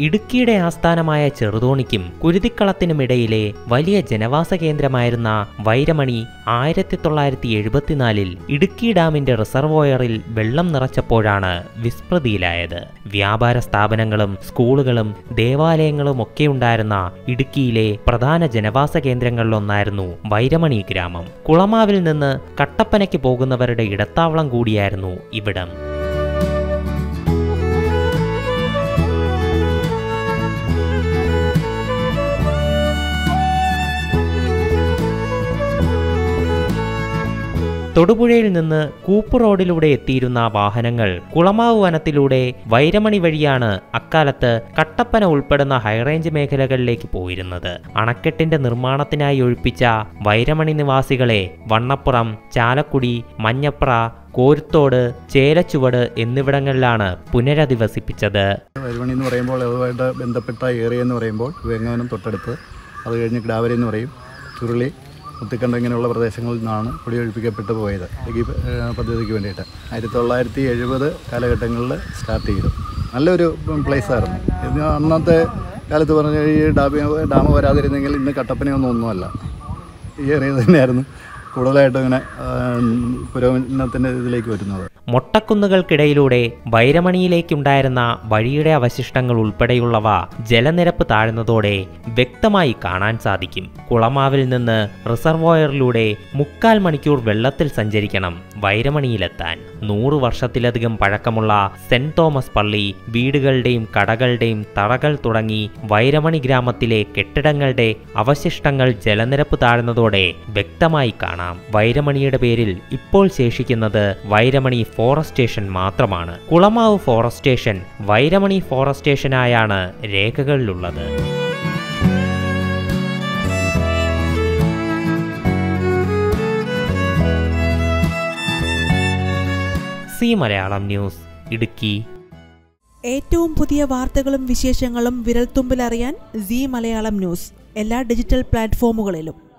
ഇടുക്കിയുടെ ആസ്ഥാനമായ ചെറുതോണിക്കും കുരുതിക്കളത്തിനുമിടയിലെ വലിയ ജനവാസ കേന്ദ്രമായിരുന്ന വൈരമണി ആയിരത്തി തൊള്ളായിരത്തി എഴുപത്തിനാലിൽ ഇടുക്കി ഡാമിന്റെ റിസർവോയറിൽ വെള്ളം നിറച്ചപ്പോഴാണ് വിസ്മൃതിയിലായത് വ്യാപാര സ്ഥാപനങ്ങളും സ്കൂളുകളും ദേവാലയങ്ങളും ഒക്കെ ഉണ്ടായിരുന്ന ഇടുക്കിയിലെ പ്രധാന ജനവാസ കേന്ദ്രങ്ങളിലൊന്നായിരുന്നു വൈരമണി ഗ്രാമം കുളമാവിൽ നിന്ന് കട്ടപ്പനയ്ക്ക് പോകുന്നവരുടെ ഇടത്താവളം കൂടിയായിരുന്നു ഇവിടം തൊടുപുഴയിൽ നിന്ന് കൂപ്പ് റോഡിലൂടെ എത്തിയിരുന്ന വാഹനങ്ങൾ കുളമാവ് വനത്തിലൂടെ വൈരമണി വഴിയാണ് അക്കാലത്ത് കട്ടപ്പന ഉൾപ്പെടുന്ന ഹൈറേഞ്ച് മേഖലകളിലേക്ക് പോയിരുന്നത് അണക്കെട്ടിന്റെ നിർമ്മാണത്തിനായി ഒഴിപ്പിച്ച വൈരമണി നിവാസികളെ വണ്ണപ്പുറം ചാലക്കുടി മഞ്ഞപ്ര കോരുത്തോട് ചേലച്ചുവട് എന്നിവിടങ്ങളിലാണ് പുനരധിവസിപ്പിച്ചത് വരുമണി എന്ന് പറയുമ്പോൾ അതുമായിട്ട് ബന്ധപ്പെട്ട ഏരിയ എന്ന് പറയുമ്പോൾ വെങ്ങാനം തൊട്ടടുത്ത് അത് കഴിഞ്ഞ് കിടാവരി എന്ന് പറയും ചുരുളി മുത്തിക്കണ്ട ഇങ്ങനെയുള്ള പ്രദേശങ്ങളിൽ നിന്നാണ് കുടിയൊഴിപ്പിക്കപ്പെട്ടു പോയത് ഈ ഏഹ്, പദ്ധതിക്ക് വേണ്ടിയിട്ട് ആയിരത്തി തൊള്ളായിരത്തി എഴുപത് കാലഘട്ടങ്ങളിൽ സ്റ്റാർട്ട് ചെയ്തു നല്ലൊരു പ്ലേസ് ആയിരുന്നു ഇത് അന്നത്തെ കാലത്ത് പറഞ്ഞ ഈ ഡാം ഡാം വരാതിരുന്നെങ്കിൽ ഇന്ന് കട്ടപ്പനയൊന്നും ഒന്നുമല്ല ഈ ഏരിയ തന്നെയായിരുന്നു കൂടുതലായിട്ടും ഇങ്ങനെ ഏഹ്, പുരോഗമനത്തിൻ്റെ ഇതിലേക്ക് വരുന്നത് മൊട്ടക്കുന്നുകൾക്കിടയിലൂടെ വൈരമണിയിലേക്കുണ്ടായിരുന്ന വഴിയുടെ അവശിഷ്ടങ്ങൾ ഉൾപ്പെടെയുള്ളവ ജലനിരപ്പ് താഴ്ന്നതോടെ വ്യക്തമായി കാണാൻ സാധിക്കും കുളമാവിൽ നിന്ന് റിസർവോയറിലൂടെ മുക്കാൽ മണിക്കൂർ വെള്ളത്തിൽ സഞ്ചരിക്കണം വൈരമണിയിലെത്താൻ നൂറു വർഷത്തിലധികം പഴക്കമുള്ള സെന്റ് തോമസ് പള്ളി വീടുകളുടെയും കടകളുടെയും തറകൾ തുടങ്ങി വൈരമണി ഗ്രാമത്തിലെ കെട്ടിടങ്ങളുടെ അവശിഷ്ടങ്ങൾ ജലനിരപ്പ് താഴ്ന്നതോടെ വ്യക്തമായി കാണാം വൈരമണിയുടെ പേരിൽ ഇപ്പോൾ ശേഷിക്കുന്നത് വൈരമണി ഫോറസ്റ്റ് സ്റ്റേഷൻ മാത്രമാണ് Kulamavu forest station Vairamani forest സ്റ്റേഷനായാണ് രേഖകളിലുള്ളത് സി മലയാളം ന്യൂസ് ഇടുക്കി ഏറ്റവും പുതിയ വാർത്തകളും വിശേഷങ്ങളും വിരൽത്തുമ്പിലറിയാൻ സി മലയാളം ന്യൂസ് എല്ലാ ഡിജിറ്റൽ പ്ലാറ്റ്ഫോമുകളിലും